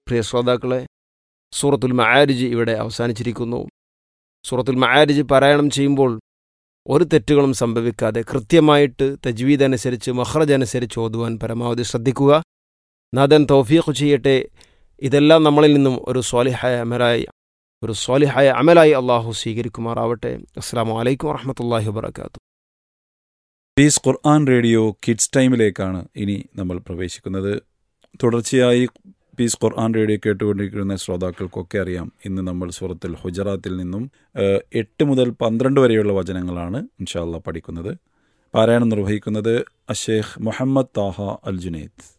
പ്രിയ ശ്രോതാക്കളെ സൂറത്തുൽ മആരിജ് ഇവിടെ അവസാനിച്ചിരിക്കുന്നു സൂറത്തുൽ മആരിജ് പാരായണം ചെയ്യുമ്പോൾ ഒരു തെറ്റുകളും സംഭവിക്കാതെ കൃത്യമായിട്ട് തജ്വീദ് അനുസരിച്ച് മഹ്റജ് അനുസരിച്ച് ഓതുവാൻ പരമാവധി ശ്രദ്ധിക്കുക നാഥൻ തൗഫീഖ് ചെയ്യട്ടെ ഇതെല്ലാം നമ്മളിൽ നിന്നും ഒരു സ്വാലിഹായ അമലായി ഒരു സ്വാലിഹായ അമലായി അള്ളാഹു സ്വീകരിക്കുമാറാവട്ടെ അസ്സാം വലൈക്കും വറഹമത്തല്ലാഹി വാബർക്കാത്തു പീസ് ഖുർആൻ റേഡിയോ കിഡ്സ് ടൈമിലേക്കാണ് ഇനി നമ്മൾ പ്രവേശിക്കുന്നത് തുടർച്ചയായി പീസ് ഖുർആൻ റേഡിയോ കേട്ടുകൊണ്ടിരിക്കുന്ന ശ്രോതാക്കൾക്കൊക്കെ അറിയാം ഇന്ന് നമ്മൾ സൂറത്തുൽ ഹുജറാത്തിൽ നിന്നും ഏഹ്, എട്ട് മുതൽ പന്ത്രണ്ട് വരെയുള്ള വചനങ്ങളാണ് ഇൻഷാല്ല പഠിക്കുന്നത് പാരായണം നിർവഹിക്കുന്നത് അഷേഖ് മുഹമ്മദ് താഹ അൽ ജുനൈദ്